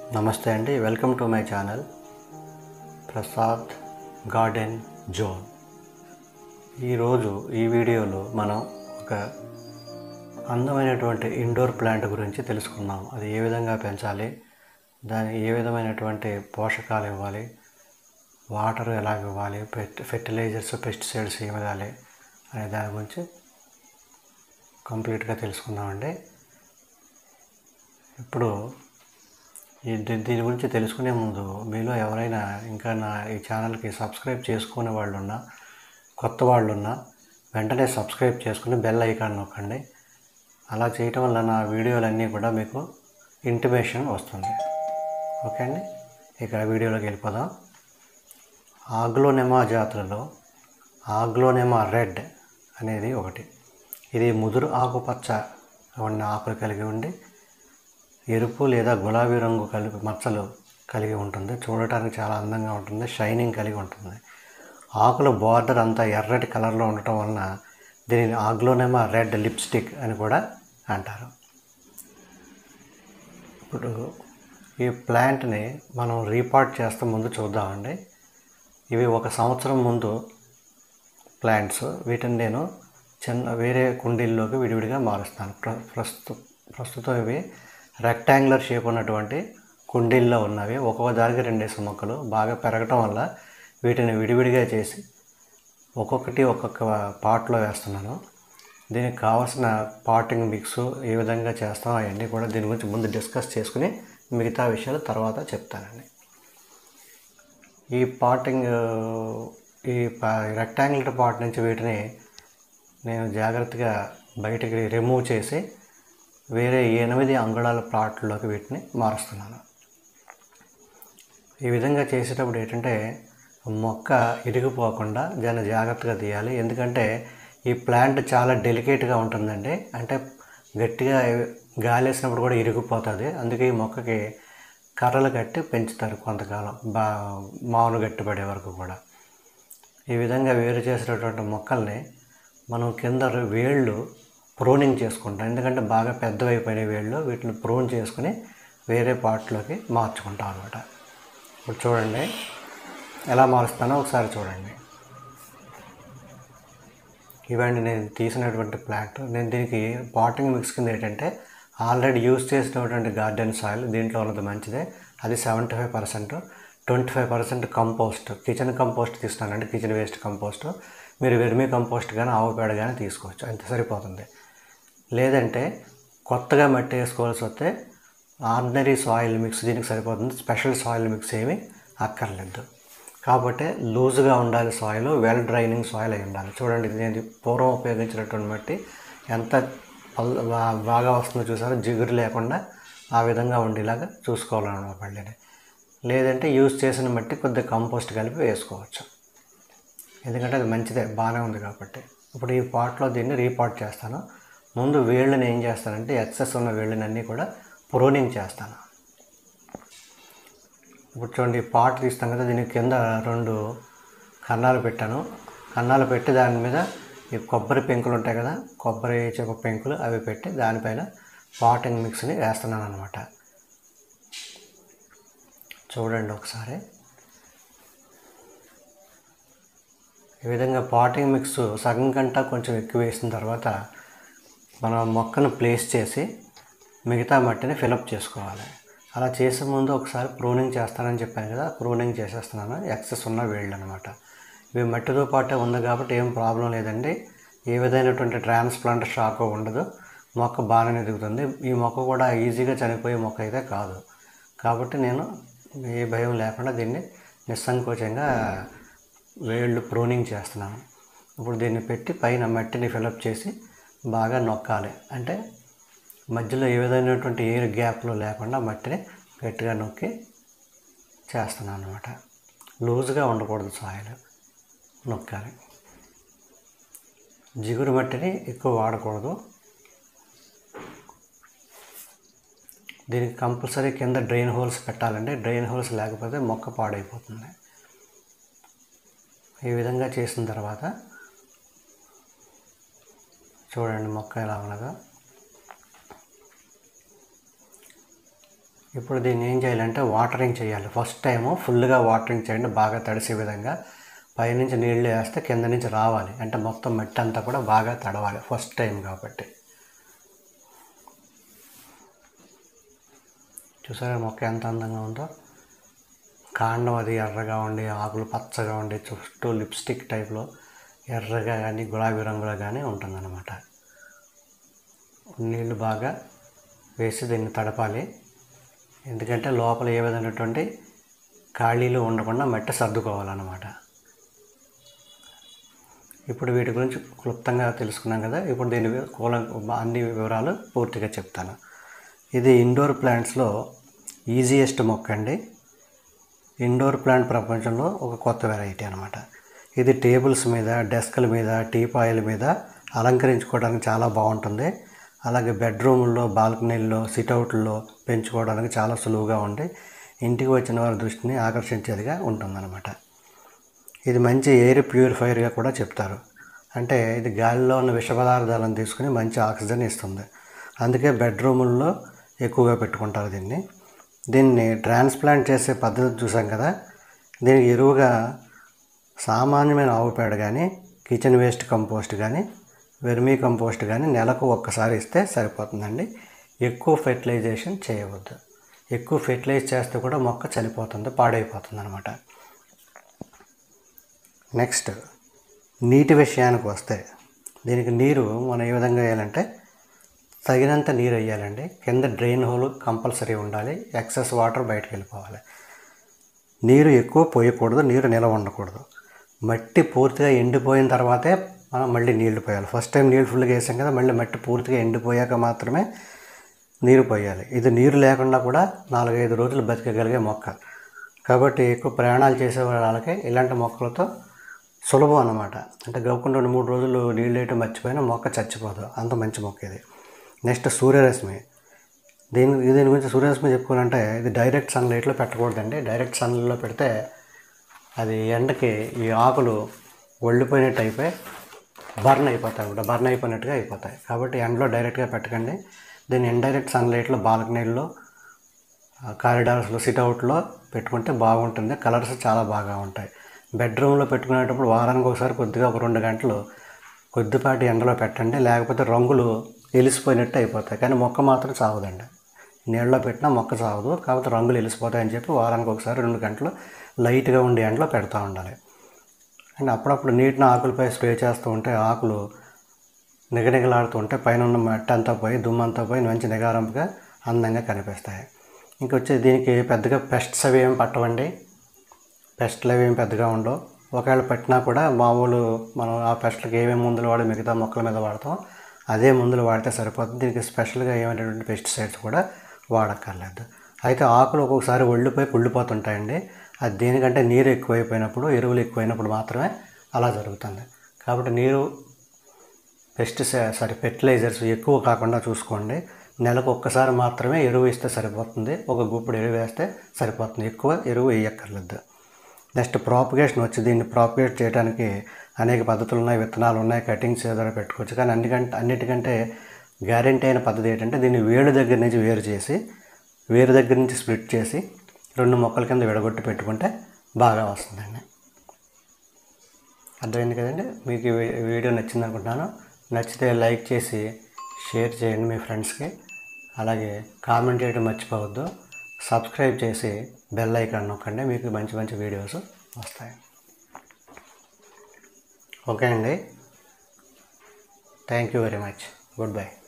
నమస్తే అండి welcome to my channel Prasad garden zone ఈరోజు ఈ వీడియోలో మనం ఒక అందమైనటువంటి ఇండోర్ ప్లాంట్ గురించి తెలుసుకుందాం అది ఏ విధంగా పెంచాలి దానికి ఏ విధమైనటువంటి పోషకాలు ఇవ్వాలి వాటర్ ఎలా ఇవ్వాలి పెట్ ఫెర్టిలైజర్స్ పెస్టిసైడ్స్ ఏమి ఇవ్వాలి అనే దాని గురించి కంప్లీట్గా తెలుసుకుందామండి ఇప్పుడు ఈ దీ- దీని గురించి తెలుసుకునే ముందు మీలో ఎవరైనా ఇంకా నా ఈ ఛానల్కి సబ్స్క్రైబ్ చేసుకునే వాళ్ళు ఉన్నా కొత్త వాళ్ళు ఉన్నా వెంటనే సబ్స్క్రైబ్ చేసుకుని బెల్ ఐకాన్ నొక్కండి అలా చేయటం వల్ల నా వీడియోలన్నీ కూడా మీకు ఇంటిమేషన్ వస్తుంది ఓకే అండి ఇక్కడ వీడియోలోకి వెళ్ళిపోదాం ఆగ్లోనెమా జాతులలో ఆగ్లోనెమా రెడ్ అనేది ఒకటి ఇది ముదురు ఆకుపచ్చ ఉన్న ఆకులు కలిగి ఉండి ఎరుపు లేదా గులాబీ రంగు కలిపి మచ్చలు కలిగి ఉంటుంది చూడటానికి చాలా అందంగా ఉంటుంది షైనింగ్ కలిగి ఉంటుంది ఆకుల బార్డర్ అంతా ఎర్రటి కలర్లో ఉండటం వలన దీనిని ఆగ్లోనెమా రెడ్ లిప్స్టిక్ అని కూడా అంటారు ఇప్పుడు ఈ ప్లాంట్ని మనం రీపాట్ చేస్తే ముందు చూద్దామండి ఇవి ఒక సంవత్సరం ముందు ప్లాంట్స్ వీటిని నేను చిన్న వేరే కుండీల్లోకి విడివిడిగా మారుస్తాను ప్ర ప్రస్తు ప్రస్తుతం ఇవి రెక్టాంగులర్ షేప్ ఉన్నటువంటి కుండీల్లో ఉన్నవి ఒక్కొక్క దానికి రెండేసి మొక్కలు బాగా పెరగటం వల్ల వీటిని విడివిడిగా చేసి ఒక్కొక్కటి ఒక్కొక్క పాట్లో వేస్తున్నాను దీనికి కావాల్సిన పాటింగ్ మిక్స్ ఏ విధంగా చేస్తాం అవన్నీ కూడా దీని గురించి ముందు డిస్కస్ చేసుకుని మిగతా విషయాలు తర్వాత చెప్తానండి ఈ పాటింగ్ ఈ రెక్టాంగులర్ పాట్ నుంచి వీటిని నేను జాగ్రత్తగా బయటికి రిమూవ్ చేసి వేరే ఎనిమిది అంగుళాల ప్లాట్లోకి వీటిని మారుస్తున్నాను ఈ విధంగా చేసేటప్పుడు ఏంటంటే మొక్క ఇరిగిపోకుండా దాన్ని జాగ్రత్తగా తీయాలి ఎందుకంటే ఈ ప్లాంట్ చాలా డెలికేట్గా ఉంటుందండి అంటే గట్టిగా గాలి వేసినప్పుడు కూడా ఇరిగిపోతుంది అందుకే ఈ మొక్కకి కర్రలు కట్టి పెంచుతారు కొంతకాలం బా మామూలు గట్టిపడే వరకు కూడా ఈ విధంగా వేరు చేసినటువంటి మొక్కల్ని మనం కింద వేళ్ళు ప్రోనింగ్ చేసుకుంటాం ఎందుకంటే బాగా పెద్దవైపోయిన వేళ్ళు వీటిని ప్రోన్ చేసుకుని వేరే పార్ట్లోకి మార్చుకుంటాం అనమాట ఇప్పుడు చూడండి ఎలా మారుస్తానో ఒకసారి చూడండి ఇవండి నేను తీసినటువంటి ప్లాంట్ నేను దీనికి పాటింగ్ మిక్స్ కింద ఏంటంటే ఆల్రెడీ యూస్ చేసినటువంటి గార్డెన్ సాయిల్ దీంట్లో ఉన్నది మంచిదే అది seventy five percent twenty five percent compost kitchen compost తీస్తున్నానంటే కిచెన్ వేస్ట్ కంపోస్ట్ మీరు వెర్మీ కంపోస్ట్ కానీ ఆవు పేడ కానీ తీసుకోవచ్చు అంత సరిపోతుంది లేదంటే కొత్తగా మట్టి వేసుకోవాల్సి వస్తే ఆర్డినరీ సాయిల్ మిక్స్ దీనికి సరిపోతుంది స్పెషల్ సాయిల్ మిక్స్ ఏమీ అక్కర్లేదు కాబట్టి లూజ్గా ఉండాలి సాయిల్ వెల్ డ్రైనింగ్ సాయిల్ అయి ఉండాలి చూడండి ఇది నేను పూర్వం ఉపయోగించినటువంటి మట్టి ఎంత పల్- బా- బాగా వస్తుందో చూసారో జిగురు లేకుండా ఆ విధంగా ఉండేలాగా చూసుకోవాలన్నమాట పళ్ళని లేదంటే యూజ్ చేసిన మట్టి కొద్దిగా కంపోస్ట్ కలిపి వేసుకోవచ్చు ఎందుకంటే అది మంచిదే బాగానే ఉంది కాబట్టి ఇప్పుడు ఈ పాట్లో దీన్ని రీపాట్ చేస్తాను ముందు వేళ్ళని ఏం చేస్తానంటే ఎక్సెస్ ఉన్న వేళ్ళని అన్నీ కూడా ప్రోనింగ్ చేస్తాను ఇప్పుడు చూడండి ఈ పాట్ తీస్తాం కదా దీని కింద రెండు కన్నాలు పెట్టాను కన్నాలు పెట్టి దాని మీద ఈ కొబ్బరి పెంకులు ఉంటాయి కదా కొబ్బరి చెప్ప పెంకులు అవి పెట్టి దానిపైన పాటింగ్ మిక్స్ని వేస్తున్నాను అనమాట చూడండి ఒకసారి ఈ విధంగా పాటింగ్ మిక్స్ సగం కంట కొంచెం ఎక్కువ వేసిన తర్వాత మనం మొక్కను ప్లేస్ చేసి మిగతా మట్టిని ఫిలప్ చేసుకోవాలి అలా చేసే ముందు ఒకసారి ప్రూనింగ్ చేస్తానని చెప్పాను కదా ప్రూనింగ్ చేసేస్తున్నాను ఎక్సెస్ ఉన్న వేళ్ళు అనమాట ఇవి మట్టితో పాటే ఉంది కాబట్టి ఏం ప్రాబ్లం లేదండి ఏ విధమైనటువంటి ట్రాన్స్ప్లాంట్ షాక్ ఉండదు మొక్క బాగానే ఎదుగుతుంది ఈ మొక్క కూడా ఈజీగా చనిపోయే మొక్క అయితే కాదు కాబట్టి నేను ఏ భయం లేకుండా దీన్ని నిస్సంకోచంగా వేళ్ళు ప్రూనింగ్ చేస్తున్నాను ఇప్పుడు దీన్ని పెట్టి పైన మట్టిని ఫిలప్ చేసి బాగా నొక్కాలి అంటే మధ్యలో ఏ విధమైనటువంటి ఎయిర్ గ్యాప్లు లేకుండా మట్టిని గట్టిగా నొక్కి చేస్తున్నాను అనమాట లూజ్గా ఉండకూడదు సాయిల్ నొక్కాలి జిగురు మట్టిని ఎక్కువ వాడకూడదు దీనికి కంపల్సరీ కింద డ్రైన్ హోల్స్ పెట్టాలండి డ్రైన్ హోల్స్ లేకపోతే మొక్క పాడైపోతుంది ఈ విధంగా చేసిన తర్వాత చూడండి మొక్క ఎలా ఉన్నదో ఇప్పుడు దీన్ని ఏం చేయాలంటే వాటరింగ్ చేయాలి ఫస్ట్ టైము ఫుల్గా వాటరింగ్ చేయండి బాగా తడిసే విధంగా పైనుంచి నీళ్ళు వేస్తే కింద నుంచి రావాలి అంటే మొత్తం మట్టి అంతా కూడా బాగా తడవాలి ఫస్ట్ టైం కాబట్టి చూసారా మొక్క ఎంత అందంగా ఉందో కాండం అది ఎర్రగా ఉండి ఆకులు పచ్చగా ఉండి చుట్టూ లిప్స్టిక్ టైప్లో ఎర్రగా కానీ గులాబీ రంగులో కానీ ఉంటుందన్నమాట నీళ్ళు బాగా వేసి దీన్ని తడపాలి ఎందుకంటే లోపల ఏ విధమైనటువంటి ఖాళీలు ఉండకుండా మట్టి సర్దుకోవాలన్నమాట ఇప్పుడు వీటి గురించి క్లుప్తంగా తెలుసుకున్నాం కదా ఇప్పుడు దీని కూల అన్ని వివరాలు పూర్తిగా చెప్తాను ఇది ఇండోర్ ప్లాంట్స్లో ఈజియెస్ట్ మొక్క అండి ఇండోర్ ప్లాంట్ ప్రపంచంలో ఒక కొత్త వెరైటీ అనమాట ఇది టేబుల్స్ మీద డెస్క్ల మీద టీపాయిల మీద అలంకరించుకోవడానికి చాలా బాగుంటుంది అలాగే బెడ్రూముల్లో బాల్కనీల్లో సిట్అవుట్లో పెంచుకోవడానికి చాలా సులువుగా ఉండి ఇంటికి వచ్చిన వారి దృష్టిని ఆకర్షించేదిగా ఉంటుందన్నమాట ఇది మంచి ఎయిర్ ప్యూరిఫైయర్గా కూడా చెప్తారు అంటే ఇది గాలిలో ఉన్న విష పదార్థాలను తీసుకుని మంచి ఆక్సిజన్ ఇస్తుంది అందుకే బెడ్రూముల్లో ఎక్కువగా పెట్టుకుంటారు దీన్ని దీన్ని ట్రాన్స్ప్లాంట్ చేసే పద్ధతి చూసాం కదా దీనికి ఎరువుగా సామాన్యమైన ఆవు పేడ కానీ కిచెన్ వేస్ట్ కంపోస్ట్ కానీ వెర్మీ కంపోస్ట్ కానీ నెలకు ఒక్కసారి ఇస్తే సరిపోతుందండి ఎక్కువ ఫెర్టిలైజేషన్ చేయవద్దు ఎక్కువ ఫెర్టిలైజ్ చేస్తే కూడా మొక్క చనిపోతుంది పాడైపోతుంది అనమాట నెక్స్ట్ నీటి విషయానికి వస్తే దీనికి నీరు మనం ఏ విధంగా వేయాలంటే తగినంత నీరు వేయాలండి కింద డ్రైన్ హోల్ కంపల్సరీ ఉండాలి ఎక్సెస్ వాటర్ బయటకు వెళ్ళిపోవాలి నీరు ఎక్కువ పోయకూడదు నీరు నిలవ ఉండకూడదు మట్టి పూర్తిగా ఎండిపోయిన తర్వాతే మనం మళ్ళీ నీళ్లు పోయాలి ఫస్ట్ టైం నీళ్ళు ఫుల్గా వేసాం కదా మళ్ళీ మట్టి పూర్తిగా ఎండిపోయాక మాత్రమే నీరు పోయాలి ఇది నీరు లేకుండా కూడా నాలుగైదు రోజులు బతికగలిగే మొక్క కాబట్టి ఎక్కువ ప్రయాణాలు చేసే వాళ్ళకి ఇలాంటి మొక్కలతో సులభం అన్నమాట అంటే గవ్వకుండా రెండు మూడు రోజులు నీళ్ళు వేయటం మర్చిపోయినా మొక్క చచ్చిపోదు అంత మంచి మొక్క ఇది నెక్స్ట్ సూర్యరశ్మి దీని దీని గురించి సూర్యరశ్మి చెప్పుకోవాలంటే ఇది డైరెక్ట్ సన్లైట్లో పెట్టకూడదండి డైరెక్ట్ సన్లో పెడితే అది ఎండకి ఈ ఆకులు ఒళ్ళిపోయినట్టు అయిపోయి బర్న్ అయిపోతాయి కూడా బర్న్ అయిపోయినట్టుగా అయిపోతాయి కాబట్టి ఎండలో డైరెక్ట్గా పెట్టకండి దీన్ని ఇండైరెక్ట్ సన్లైట్లో బాల్కనీల్లో కారిడార్స్లో సిట్అవుట్లో పెట్టుకుంటే బాగుంటుంది కలర్స్ చాలా బాగా ఉంటాయి బెడ్రూమ్లో పెట్టుకునేటప్పుడు వారానికి ఒకసారి కొద్దిగా ఒక రెండు గంటలు కొద్దిపాటి ఎండలో పెట్టండి లేకపోతే రంగులు ఎలిసిపోయినట్టు అయిపోతాయి కానీ మొక్క మాత్రం చావదండి నీళ్ళలో పెట్టినా మొక్క చావదు కాబట్టి రంగులు ఎలిసిపోతాయని చెప్పి వారానికి ఒకసారి రెండు గంటలు లైట్గా ఉండే ఎండలో పెడతా ఉండాలి అండ్ అప్పుడప్పుడు నీటిని ఆకులపై స్ప్రే చేస్తూ ఉంటే ఆకులు నిగనిగలాడుతూ ఉంటే పైన ఉన్న మట్టి అంతా పోయి దుమ్మంతా పోయి మంచి నిగారంపుగా అందంగా కనిపిస్తాయి ఇంకొచ్చి దీనికి పెద్దగా పెస్ట్స్ అవి ఏం పట్టవండి పెస్ట్లు అవి ఏం పెద్దగా ఉండవు ఒకవేళ పట్టినా కూడా మామూలు మనం ఆ పెస్ట్లకి ఏమేమి మందులు వాడి మిగతా మొక్కల మీద వాడతాం అదే మందులు వాడితే సరిపోతుంది దీనికి స్పెషల్గా ఏమైనటువంటి పెస్టిసైడ్స్ కూడా వాడక్కర్లేదు అయితే ఆకులు ఒక్కొక్కసారి ఒళ్ళిపోయి కుళ్ళిపోతుంటాయండి అది దేనికంటే నీరు ఎక్కువైపోయినప్పుడు ఎరువులు ఎక్కువైనప్పుడు మాత్రమే అలా జరుగుతుంది కాబట్టి నీరు పెస్టిసైడ్ సారీ ఫెర్టిలైజర్స్ ఎక్కువ కాకుండా చూసుకోండి నెలకు ఒక్కసారి మాత్రమే ఎరువు ఇస్తే సరిపోతుంది ఒక గుప్పుడు ఎరువు వేస్తే సరిపోతుంది ఎక్కువ ఎరువు వేయక్కర్లేదు నెక్స్ట్ ప్రాపగేషన్ వచ్చి దీన్ని ప్రాపగేట్ చేయడానికి అనేక పద్ధతులు ఉన్నాయి విత్తనాలు ఉన్నాయి కటింగ్స్ ఏదైనా పెట్టుకోవచ్చు కానీ అన్నికంటే అన్నిటికంటే గ్యారెంటీ అయిన పద్ధతి ఏంటంటే దీన్ని వేడు దగ్గర నుంచి వేరు చేసి వేరు దగ్గర నుంచి స్ప్లిట్ చేసి రెండు మొక్కల కింద విడగొట్టి పెట్టుకుంటే బాగా వస్తుందండి అర్థమైంది కదండి మీకు ఈ వీ- వీడియో నచ్చింది అనుకుంటున్నాను నచ్చితే లైక్ చేసి షేర్ చేయండి మీ ఫ్రెండ్స్కి అలాగే కామెంట్ చేయడం మర్చిపోవద్దు సబ్స్క్రైబ్ చేసి బెల్ ఐకాన్ నొక్కండి మీకు మంచి మంచి వీడియోస్ వస్తాయి ఓకే అండి thank you very much good by